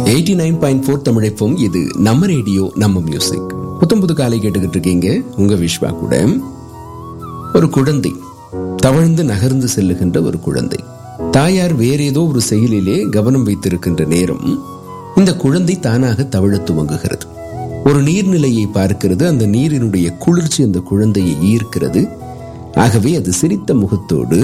eighty nine point four தமிழைப்போம் இது நம்ம ரேடியோ நம்ம மியூசிக் புத்தம் புது காலை கேட்டுக்கிட்டு இருக்கீங்க உங்க விஸ்வா கூட ஒரு குழந்தை தவழ்ந்து நகர்ந்து செல்லுகின்ற ஒரு குழந்தை தாயார் வேற ஏதோ ஒரு செயலிலே கவனம் வைத்திருக்கின்ற நேரம் இந்த குழந்தை தானாக தவழ துவங்குகிறது ஒரு நீர்நிலையை பார்க்கிறது அந்த நீரினுடைய குளிர்ச்சி அந்த குழந்தையை ஈர்க்கிறது ஆகவே அது சிரித்த முகத்தோடு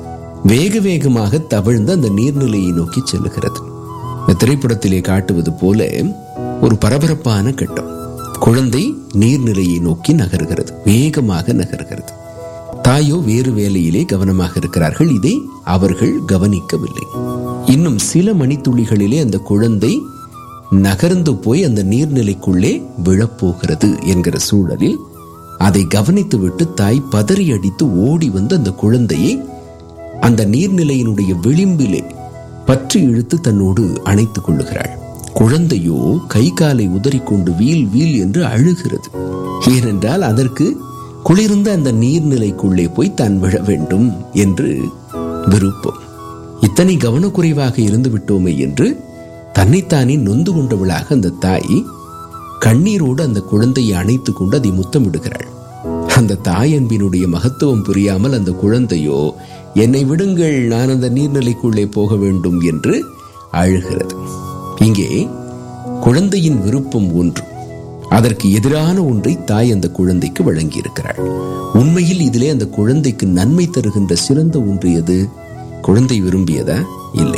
வேக வேகமாக தவழ்ந்து அந்த நீர்நிலையை நோக்கி செல்லுகிறது இந்த திரைப்படத்திலே காட்டுவது போல ஒரு பரபரப்பான கட்டம் குழந்தை நீர்நிலையை நோக்கி நகர்கிறது வேகமாக நகர்கிறது தாயோ வேறு வேலையிலே கவனமாக இருக்கிறார்கள் இதை அவர்கள் கவனிக்கவில்லை இன்னும் சில மணித்துளிகளிலே அந்த குழந்தை நகர்ந்து போய் அந்த நீர்நிலைக்குள்ளே விழப்போகிறது என்கிற சூழலில் அதை கவனித்துவிட்டு தாய் பதறி அடித்து ஓடி வந்து அந்த குழந்தையை அந்த நீர்நிலையினுடைய விளிம்பிலே பற்றி இழுத்து தன்னோடு அணைத்துக் கொள்ளுகிறாள் குழந்தையோ கை காலை உதறிக்கொண்டு வீல் வீல் என்று அழுகிறது ஏனென்றால் அதற்கு குளிர்ந்த அந்த நீர்நிலைக்குள்ளே போய் தான் விழ வேண்டும் என்று விருப்பம் இத்தனை கவனக்குறைவாக இருந்து விட்டோமே என்று தன்னைத்தானே நொந்து கொண்டவளாக அந்த தாய் கண்ணீரோடு அந்த குழந்தையை அணைத்துக் கொண்டு அதை முத்தமிடுகிறாள் அந்த தாய் அன்பினுடைய மகத்துவம் புரியாமல் அந்த குழந்தையோ என்னை விடுங்கள் நான் அந்த நீர்நிலைக்குள்ளே போக வேண்டும் என்று அழுகிறது இங்கே குழந்தையின் விருப்பம் ஒன்று அதற்கு எதிரான ஒன்றை தாய் அந்த குழந்தைக்கு வழங்கியிருக்கிறாள் உண்மையில் இதிலே அந்த குழந்தைக்கு நன்மை தருகின்ற சிறந்த ஒன்று எது குழந்தை விரும்பியதா இல்லை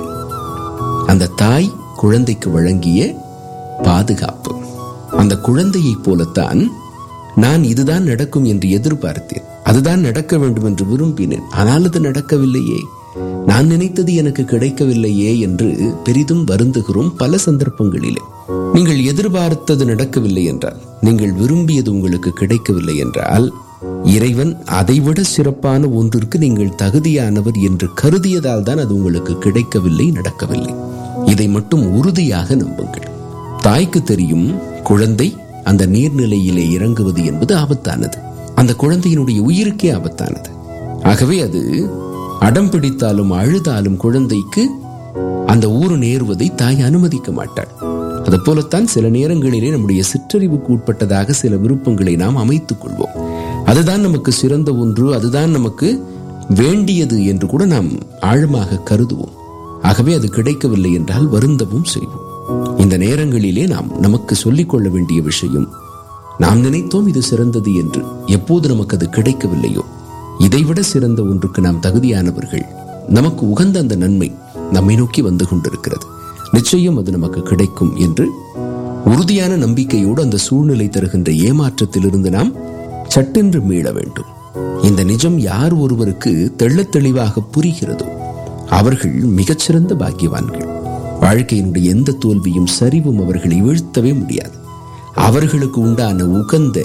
அந்த தாய் குழந்தைக்கு வழங்கிய பாதுகாப்பு அந்த குழந்தையைப் போலத்தான் நான் இதுதான் நடக்கும் என்று எதிர்பார்த்தேன் அதுதான் நடக்க வேண்டும் என்று விரும்பினேன் ஆனால் அது நடக்கவில்லையே நான் நினைத்தது எனக்கு கிடைக்கவில்லையே என்று பெரிதும் வருந்துகிறோம் பல சந்தர்ப்பங்களிலே நீங்கள் எதிர்பார்த்தது நடக்கவில்லை என்றால் நீங்கள் விரும்பியது உங்களுக்கு கிடைக்கவில்லை என்றால் இறைவன் அதைவிட சிறப்பான ஒன்றிற்கு நீங்கள் தகுதியானவர் என்று கருதியதால் தான் அது உங்களுக்கு கிடைக்கவில்லை நடக்கவில்லை இதை மட்டும் உறுதியாக நம்புங்கள் தாய்க்கு தெரியும் குழந்தை அந்த நீர்நிலையிலே இறங்குவது என்பது ஆபத்தானது அந்த குழந்தையினுடைய உயிருக்கே ஆபத்தானது ஆகவே அது அடம் பிடித்தாலும் அழுதாலும் குழந்தைக்கு அந்த ஊரு நேருவதை தாய் அனுமதிக்க மாட்டாள் அது போலத்தான் சில நேரங்களிலே நம்முடைய சிற்றறிவுக்கு உட்பட்டதாக சில விருப்பங்களை நாம் அமைத்துக் கொள்வோம் அதுதான் நமக்கு சிறந்த ஒன்று அதுதான் நமக்கு வேண்டியது என்று கூட நாம் ஆழமாக கருதுவோம் ஆகவே அது கிடைக்கவில்லை என்றால் வருந்தவும் செய்வோம் இந்த நேரங்களிலே நாம் நமக்கு சொல்லிக் கொள்ள வேண்டிய விஷயம் நாம் நினைத்தோம் இது சிறந்தது என்று எப்போது நமக்கு அது கிடைக்கவில்லையோ இதைவிட சிறந்த ஒன்றுக்கு நாம் தகுதியானவர்கள் நமக்கு உகந்த அந்த நன்மை நம்மை நோக்கி வந்து கொண்டிருக்கிறது நிச்சயம் அது நமக்கு கிடைக்கும் என்று உறுதியான நம்பிக்கையோடு அந்த சூழ்நிலை தருகின்ற ஏமாற்றத்திலிருந்து நாம் சட்டென்று மீள வேண்டும் இந்த நிஜம் யார் ஒருவருக்கு தெள்ளத் தெளிவாக புரிகிறதோ அவர்கள் மிகச்சிறந்த பாக்கியவான்கள் வாழ்க்கையினுடைய எந்த தோல்வியும் சரிவும் அவர்களை வீழ்த்தவே முடியாது அவர்களுக்கு உண்டான உகந்த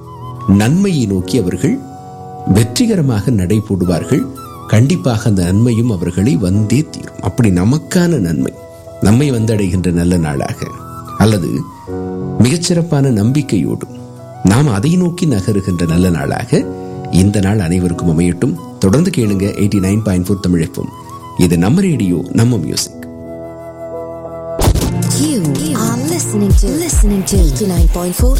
நன்மையை நோக்கி அவர்கள் வெற்றிகரமாக நடைபோடுவார்கள் கண்டிப்பாக அந்த நன்மையும் அவர்களை வந்தே தீரும் அப்படி நமக்கான நன்மை நம்மை வந்தடைகின்ற நல்ல நாளாக அல்லது மிகச்சிறப்பான நம்பிக்கையோடும் நாம் அதை நோக்கி நகருகின்ற நல்ல நாளாக இந்த நாள் அனைவருக்கும் அமையட்டும் தொடர்ந்து கேளுங்க எயிட்டி நைன் பாயிண்ட் ஃபோர் தமிழப்பம் இது நம்ம ரேடியோ நம்ம music You are listening to listening to 89.4